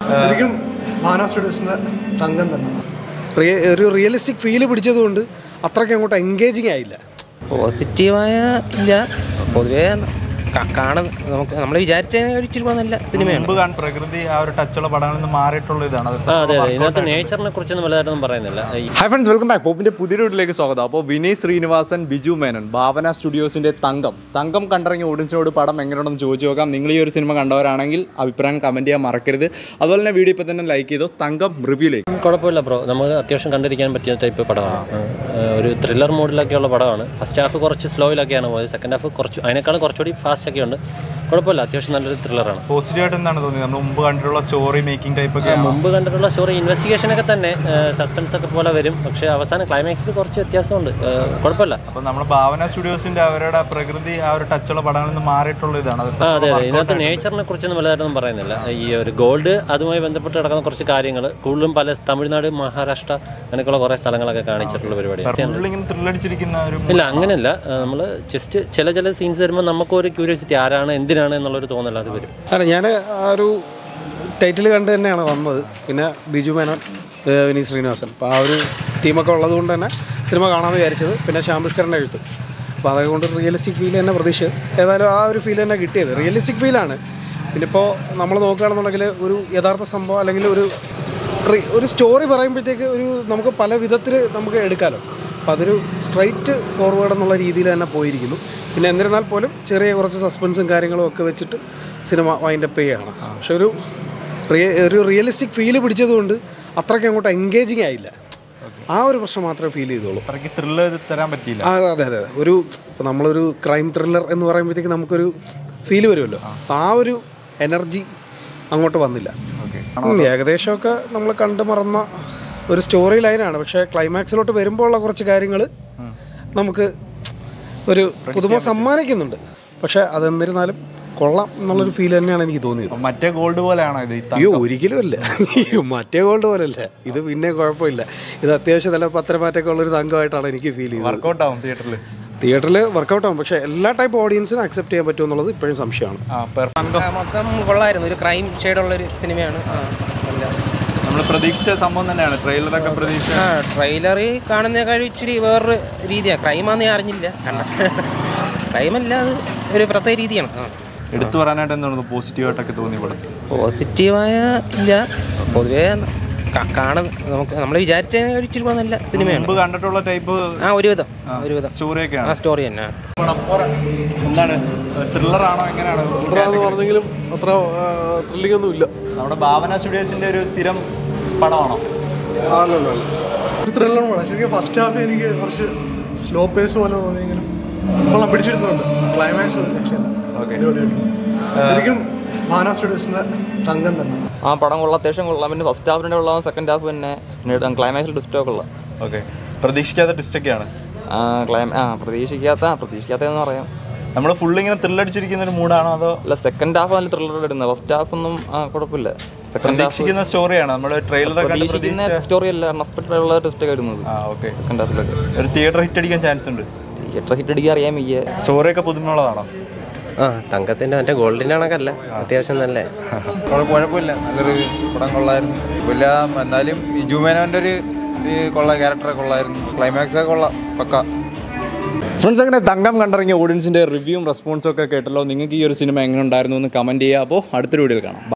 ശരിക്കും ഭാന സ്റ്റുഡിയോസിൻ്റെ തങ്കം തന്നെ റിയ- ഒരു റിയലിസ്റ്റിക് ഫീല് പിടിച്ചതുകൊണ്ട് അത്രയ്ക്ക് അങ്ങോട്ട് എൻഗേജിങ് ആയില്ല പോസിറ്റീവായ ഇല്ല പൊതുവേ ക- കാണുന്ന നമുക്ക് നമ്മൾ വിചാരിച്ചതിനെ ഇച്ചിരി നല്ല സിനിമയാണ് മുമ്പ് കാണ പ്രകൃതി ആ ഒരു ടച്ചുള്ള പടങ്ങളിൽ നിന്ന് മാറിയിട്ടുള്ള ഇതാണ് അത് ആ അതെ അതെ ഇതിനകത്ത് നേച്ചറിനെ കുറിച്ചൊന്നും വലുതായിട്ടൊന്നും പറയുന്നില്ല ഈ ഹായ് ഫ്രണ്ട്സ് വെൽക്കം ബാക്ക് പോപ്പിന്റെ പുതിയ വീട്ടിലേക്ക് സ്വാഗതം അപ്പോൾ വിനയ് ശ്രീനിവാസൻ ബിജു മേനൻ ഭാവന സ്റ്റുഡിയോസിന്റെ തങ്കം തങ്കം കണ്ടിറങ്ങിയ ഓഡിയൻസിനോട് പടം എങ്ങനെയുണ്ടെന്ന് ചോദിച്ചു നോക്കാം നിങ്ങൾ ഈ ഒരു സിനിമ കണ്ടവരാണെങ്കിൽ അഭിപ്രായം കമന്റ് ചെയ്യാൻ മറക്കരുത് അതുപോലെ തന്നെ വീഡിയോ ഇപ്പോൾ തന്നെ ലൈക്ക് ചെയ്തു തങ്കം റിവ്യൂലേക്ക് കുഴപ്പമില്ല ബ്രോ നമുക്ക് അത്യാവശ്യം കണ്ടിരിക്കാൻ പറ്റിയ ടൈപ്പ് പടമാണ് ആ, ഒരു ത്രില്ലർ മൂഡിലൊക്കെയുള്ള പടമാണ് ഫസ്റ്റ് ഹാഫ് കുറച്ച് സ്ലോയിലൊക്കെയാണ് പോയത് സെക്കൻഡ് ഹാഫ് കുറച്ച് അതിനേക്കാളും കുറച്ചുകൂടി ഫാസ്റ്റ് ഒക്കെ ഉണ്ട് കുഴപ്പമില്ല അത്യാവശ്യം നല്ലൊരു ത്രില്ലറാണ് പോസിറ്റീവ് ആയിട്ട് എന്താണ് തോന്നിയത് നമ്മൾ മുമ്പ് കണ്ടിട്ടുള്ള സ്റ്റോറി മേക്കിംഗ് ടൈപ്പ് ഒക്കെ മുമ്പ് കണ്ടിട്ടുള്ള സ്റ്റോറി ഇൻവെസ്റ്റിഗേഷൻ ഒക്കെ തന്നെ സസ്പെൻസ് ഒക്കെ പോലെ വരും പക്ഷേ അവസാനം ക്ലൈമാക്സിൽ കുറച്ച് വ്യത്യാസമുണ്ട് ആ, കുഴപ്പമില്ല അപ്പൊ നമ്മുടെ ഭാവന സ്റ്റുഡിയോസിന്റെ അവരുടെ പ്രകൃതി ആ ഒരു ടച്ചുള്ള പടങ്ങളിൽ നിന്ന് മാറിയിട്ടുള്ള ഇതാണ് അത് ആ അതെ അതെ ഇതിനകത്ത് നേച്ചറിനെ കുറിച്ചൊന്നും വലുതായിട്ടൊന്നും പറയുന്നില്ല ഈ ഒരു ഗോൾഡ് അതുമായി ബന്ധപ്പെട്ട് കിടക്കുന്ന കുറച്ച് കാര്യങ്ങൾ കൂടുതലും പല തമിഴ്നാട് മഹാരാഷ്ട്ര അങ്ങനെയൊക്കെയുള്ള കുറേ സ്ഥലങ്ങളൊക്കെ കാണിച്ചിട്ടുള്ള പരിപാടിയാണ് ഫുള്ള് ഇങ്ങനെ ത്രില്ലടിച്ചിരിക്കുന്ന ഒരു ഇല്ല അങ്ങനെയല്ല നമ്മൾ ജസ്റ്റ് ചില ചില സീൻസ് വരുമ്പോൾ നമുക്കൊരു ക്യൂരിയോസിറ്റി ആരാണ് എന്തിനാണ് എന്നുള്ളൊരു തോന്നൽ അത് വരും അല്ല ഞാൻ ആ ഒരു ടൈറ്റിൽ കണ്ട് തന്നെയാണ് വന്നത് പിന്നെ ബിജു മേനോൻ ഏഹ് വിനീത് ശ്രീനിവാസൻ അപ്പോൾ ആ ഒരു ടീമൊക്കെ ഉള്ളത് കൊണ്ട് തന്നെ സിനിമ കാണാമെന്ന് വിചാരിച്ചത് പിന്നെ ശ്യാംപുഷ്കറിൻ്റെ എഴുത്ത് അപ്പോൾ അതൊക്കെ കൊണ്ട് റിയലിസ്റ്റിക് ഫീൽ തന്നെ പ്രതീക്ഷിച്ചത് ഏതായാലും ആ ഒരു ഫീൽ തന്നെ കിട്ടിയത് റിയലിസ്റ്റിക് ഫീലാണ് പിന്നെ ഇപ്പോൾ നമ്മൾ നോക്കുകയാണെന്നുണ്ടെങ്കിൽ ഒരു യഥാർത്ഥ സംഭവം അല്ലെങ്കിൽ ഒരു റി- ഒരു സ്റ്റോറി പറയുമ്പോഴത്തേക്ക് ഒരു നമുക്ക് പല വിധത്തിൽ നമുക്ക് എടുക്കാമല്ലോ അപ്പോൾ അതൊരു സ്ട്രൈറ്റ് ഫോർവേഡ് എന്നുള്ള രീതിയിൽ തന്നെ പോയിരിക്കുന്നു പിന്നെ എന്നിരുന്നാൽ പോലും ചെറിയ കുറച്ച് സസ്പെൻസും കാര്യങ്ങളും ഒക്കെ വെച്ചിട്ട് സിനിമ വൈൻഡപ്പ് ചെയ്യുകയാണ് പക്ഷെ ഒരു റിയ ഒരു റിയലിസ്റ്റിക് ഫീല് പിടിച്ചതുകൊണ്ട് അത്രയ്ക്ക് അങ്ങോട്ട് എൻഗേജിങ് ആയില്ല ആ ഒരു പ്രശ്നം മാത്രമേ ഫീൽ ചെയ്തോളൂ അത്രയ്ക്ക് ത്രില്ല് തരാൻ പറ്റിയില്ല ആ, അതെ അതെ അതെ ഒരു ഇപ്പോൾ നമ്മളൊരു ക്രൈം ത്രില്ലർ എന്ന് പറയുമ്പോഴത്തേക്ക് നമുക്കൊരു ഫീല് വരുമല്ലോ ആ ഒരു എനർജി അങ്ങോട്ട് വന്നില്ല ഉം, ഏകദേശമൊക്കെ നമ്മൾ കണ്ടു മറന്ന ഒരു സ്റ്റോറി ലൈനാണ് പക്ഷേ ക്ലൈമാക്സിലോട്ട് വരുമ്പോൾ ഉള്ള കുറച്ച് കാര്യങ്ങൾ നമുക്ക് ഒരു പുതുമ സമ്മാനിക്കുന്നുണ്ട് പക്ഷേ അതെന്നിരുന്നാലും കൊള്ളാം എന്നുള്ളൊരു ഫീൽ തന്നെയാണ് എനിക്ക് തോന്നിയത് അപ്പൊ മറ്റേ ഗോൾഡ് പോലെയാണോ ഇത് ഈ ത- അയ്യോ ഒരിക്കലും അല്ല അയ്യോ മറ്റേ ഗോൾഡ് പോലല്ല ഇത് പിന്നെ കുഴപ്പമില്ല ഇത് അത്യാവശ്യം നല്ല പത്രമാറ്റൊക്കെ ഉള്ളൊരു തങ്കമായിട്ടാണ് എനിക്ക് ഫീൽ ചെയ്തത് വർക്കൗട്ട് ആവും തിയേറ്ററിൽ തിയേറ്ററിൽ വർക്കൗട്ട് ആവും പക്ഷേ എല്ലാ ടൈപ്പ് ഓഡിയൻസിനും അക്സെപ്റ്റ് ചെയ്യാൻ പറ്റുമെന്നുള്ളത് ഇപ്പോഴും സംശയമാണ് ആ പെർഫെക്റ്റ് ആ, മൊത്തം കൊള്ളായിരുന്നു ഒരു ക്രൈം ഷെയ്ഡുള്ളൊരു സിനിമയാണ് ആ, നല്ല നമ്മൾ പ്രതീക്ഷിച്ച സംഭവം തന്നെയാണ് ട്രെയിലറൊക്കെ പ്രതീക്ഷ ആ ട്രെയിലറിൽ കാണുന്നേക്കാൾ ഇച്ചിരി വേറൊരു രീതിയാണ് ക്രൈമാന്ന് ഞാൻ അറിഞ്ഞില്ല കണ്ട ക്രൈമല്ല അത് ഒരു പ്രത്യേക രീതിയാണ് ആ എടുത്തു പറയാനായിട്ട് എന്താണ് പോസിറ്റീവ് ആയിട്ടൊക്കെ തോന്നി പടത്തിൽ പോസിറ്റീവായ ഇല്ല പൊതുവേ ക- കാണുന്ന നമുക്ക് നമ്മൾ വിചാരിച്ചതിനെ ഇച്ചിരി നല്ല സിനിമയാണ് മുമ്പ് കണ്ടിട്ടുള്ള ടൈപ്പ് ആ ഒരുവിധം ഒരുവിധം സ്റ്റോറിയൊക്കെയാണ് ആ സ്റ്റോറി തന്നെ എന്താണ് ത്രില്ലർ ആണോ എങ്ങനെയാണ് എന്ന് പറഞ്ഞെങ്കിലും അത്ര ത്രില്ലിംഗ് ഒന്നും ഇല്ല നമ്മുടെ ഭാവന സ്റ്റുഡിയോസിന്റെ ഒരു സ്ഥിരം പടമാണോ അല്ലല്ലോ ഒരു ത്രില്ലർ പടം ശരിക്കും ഫസ്റ്റ് ഹാഫ് എനിക്ക് കുറച്ച് സ്ലോ പേസ് പോലെ തോന്നിയെങ്കിലും കൊള്ളാം പിടിച്ചെടുത്തുണ്ട് ക്ലൈമാക്സ് രക്ഷയില്ല ഓക്കെ അടിപൊളിയായിട്ട് ശരിക്കും ഭാന സ്റ്റുഡിയോസിൻ്റെ തങ്കം തന്നെ ആ പടം കൊള്ളാം അത്യാവശ്യം കൊള്ളാം പിന്നെ ഫസ്റ്റ് ഹാഫിൻ്റെ കൊള്ളാം സെക്കൻഡ് ഹാഫ് പിന്നെ പിന്നെ ക്ലൈമാക്സിൽ ഡിസ്റ്റൊക്കെ കൊള്ളാം ഓക്കെ പ്രതീക്ഷിക്കാത്ത ടിസ്റ്റൊക്കെയാണ് ആ ക്ലൈം ആ പ്രതീക്ഷിക്കാത്ത ആ പ്രതീക്ഷിക്കാത്തതെന്ന് പറയാം നമ്മൾ ഫുള്ള് ഇങ്ങനെ ത്രില്ലടിച്ചിരിക്കുന്ന ഒരു മൂഡാണോ അതോ അല്ല സെക്കൻഡ് ഹാഫ് നല്ല ത്രില്ലർ ഇടുന്നത് ഫസ്റ്റ് ഹാഫ് ഒന്നും ആ, കുഴപ്പമില്ല സെക്കൻഡ് ഹാഫ് പ്രതീക്ഷിക്കുന്ന സ്റ്റോറിയാണ് നമ്മുടെ ട്രെയിലറൊക്കെ കണ്ട് പ്രതീക്ഷിക്കുന്ന പ്രതീക്ഷിച്ച സ്റ്റോറി അല്ല അൺഎക്സ്പെക്റ്റഡ് ഉള്ള ടെസ്റ്റ് ഇടുന്നത് ആ ഓക്കെ സെക്കൻഡ് ഹാഫിലൊക്കെ ഒരു തിയേറ്റർ ഹിറ്റ് അടിക്കാൻ ചാൻസ് ഉണ്ട് തിയേറ്റർ ഹിറ്റ് അടിക്കാൻ അറിയാൻ വയ്യ സ്റ്റോറിയൊക്കെ പുതുമയുള്ളതാണോ ആ തങ്കത്തിൻ്റെ മറ്റേ ഗോൾഡിൻ്റെ കണക്കല്ല അത്യാവശ്യം നല്ല കുഴപ്പമില്ല നല്ലൊരു പടം കൊള്ളായിരുന്നു ഇല്ല എന്നാലും ബിജു മേനോൻ്റെ ഒരു ഇത് കൊള്ളാം ക്യാരക്ടറെ കൊള്ളായിരുന്നു ക്ലൈമാക്സ് ഒക്കെ കൊള്ളാം പക്ക ഫ്രണ്ട്സ് അങ്ങനെ തങ്കം കണ്ടിറങ്ങിയ ഓഡിയൻസിന്റെ റിവ്യൂവും റെസ്പോൺസും ഒക്കെ കേട്ടല്ലോ നിങ്ങൾക്ക് ഈ ഒരു സിനിമ എങ്ങനെ ഉണ്ടായിരുന്നു എന്ന് കമന്റ് ചെയ്യുക അപ്പോൾ അടുത്തൊരു വീഡിയോയിൽ കാണാം